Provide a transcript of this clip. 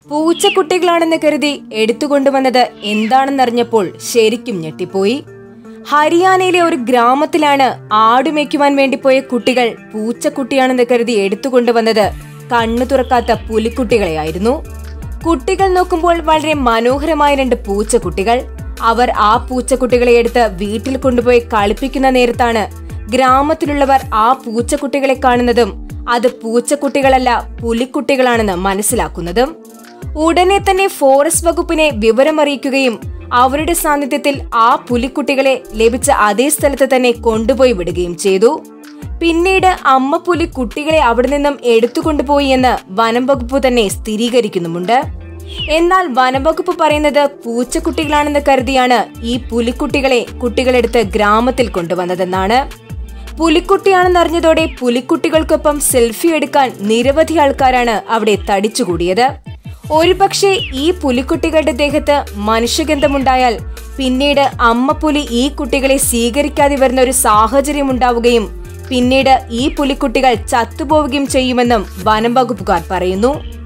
പൂച്ചക്കുട്ടികളാണെന്ന് കരുതി എടുത്തുകൊണ്ടുവന്നത് എന്താണെന്നറിഞ്ഞപ്പോൾ ശരിക്കും ഞെട്ടിപ്പോയി ഹരിയാനയിലെ ഒരു ഗ്രാമത്തിലാണ് ആടുമേക്കുവാൻ വേണ്ടി പോയ കുട്ടികൾ പൂച്ചക്കുട്ടിയാണെന്ന് കരുതി എടുത്തുകൊണ്ടുവന്നത് കണ്ണു തുറക്കാത്ത പുലിക്കുട്ടികളെയായിരുന്നു കുട്ടികൾ നോക്കുമ്പോൾ വളരെ മനോഹരമായ രണ്ട് പൂച്ചക്കുട്ടികൾ അവർ ആ പൂച്ചക്കുട്ടികളെ എടുത്ത് വീട്ടിൽ കൊണ്ടുപോയി കളിപ്പിക്കുന്ന നേരത്താണ് ഗ്രാമത്തിലുള്ളവർ ആ പൂച്ചക്കുട്ടികളെ കാണുന്നതും അത് പൂച്ചക്കുട്ടികളല്ല പുലിക്കുട്ടികളാണെന്ന് മനസ്സിലാക്കുന്നതും ഉടനെ തന്നെ ഫോറസ്റ്റ് വകുപ്പിനെ വിവരമറിയിക്കുകയും അവരുടെ സാന്നിധ്യത്തിൽ ആ പുലിക്കുട്ടികളെ ലഭിച്ച അതേ സ്ഥലത്ത് തന്നെ കൊണ്ടുപോയി വിടുകയും ചെയ്തു പിന്നീട് അമ്മ പുലി കുട്ടികളെ അവിടെ നിന്നും എടുത്തുകൊണ്ടുപോയി എന്ന് വനം വകുപ്പ് തന്നെ സ്ഥിരീകരിക്കുന്നുമുണ്ട് എന്നാൽ വനംവകുപ്പ് പറയുന്നത് പൂച്ചക്കുട്ടികളാണെന്ന് കരുതിയാണ് ഈ പുലിക്കുട്ടികളെ കുട്ടികളെടുത്ത് ഗ്രാമത്തിൽ കൊണ്ടുവന്നതെന്നാണ് പുലിക്കുട്ടിയാണെന്നറിഞ്ഞതോടെ പുലിക്കുട്ടികൾക്കൊപ്പം സെൽഫി എടുക്കാൻ നിരവധി ആൾക്കാരാണ് അവിടെ തടിച്ചുകൂടിയത് ഒരുപക്ഷെ ഈ പുലിക്കുട്ടികളുടെ ദേഹത്ത് മനുഷ്യഗന്ധമുണ്ടായാൽ പിന്നീട് അമ്മ പുലി ഈ കുട്ടികളെ സ്വീകരിക്കാതെ വരുന്ന ഒരു സാഹചര്യം ഉണ്ടാവുകയും പിന്നീട് ഈ പുലിക്കുട്ടികൾ ചത്തുപോവുകയും ചെയ്യുമെന്നും വനം വകുപ്പുകാർ പറയുന്നു